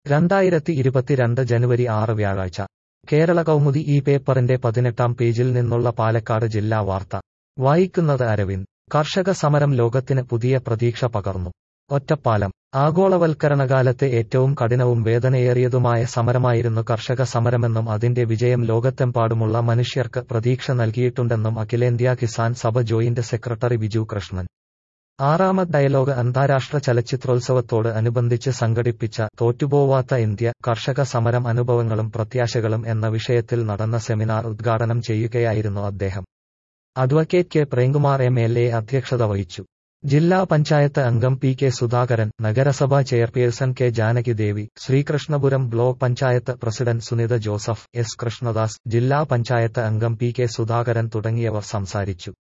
രണ്ടായിരത്തി ഇരുപത്തിരണ്ട് ജനുവരി ആറ് വ്യാഴാഴ്ച കേരള കൗമുദി ഈ പേപ്പറിന്റെ പതിനെട്ടാം പേജിൽ നിന്നുള്ള പാലക്കാട് ജില്ലാ വാർത്ത വായിക്കുന്നത് അരവിന്ദ് കർഷക സമരം ലോകത്തിന് പുതിയ പ്രതീക്ഷ പകർന്നു ഒറ്റപ്പാലം ആഗോളവൽക്കരണകാലത്തെ ഏറ്റവും കഠിനവും വേദനയേറിയതുമായ സമരമായിരുന്നു കർഷക സമരമെന്നും അതിന്റെ വിജയം ലോകത്തെമ്പാടുമുള്ള മനുഷ്യർക്ക് പ്രതീക്ഷ നൽകിയിട്ടുണ്ടെന്നും അഖിലേന്ത്യാ കിസാൻ സഭ ജോയിന്റ് സെക്രട്ടറി ബിജു കൃഷ്ണൻ ആറാമത് ഡയലോഗ് അന്താരാഷ്ട്ര ചലച്ചിത്രോത്സവത്തോട് അനുബന്ധിച്ച് സംഘടിപ്പിച്ച തോറ്റുപോവാത്ത ഇന്ത്യ കർഷക സമരം അനുഭവങ്ങളും പ്രത്യാശകളും എന്ന വിഷയത്തിൽ നടന്ന സെമിനാർ ഉദ്ഘാടനം ചെയ്യുകയായിരുന്നു അദ്ദേഹം advocate K Premkumar M L A അധ്യക്ഷത വഹിച്ചു ജില്ലാ പഞ്ചായത്ത് അംഗം പി കെ സുധാകരൻ നഗരസഭാ chairperson K Janakidevi Sreekrishnapuram block panchayat president Sunitha Joseph S Krishnadas ജില്ലാ പഞ്ചായത്ത് അംഗം പി കെ സുധാകരൻ തുടങ്ങിയവർ സംസാരിച്ചു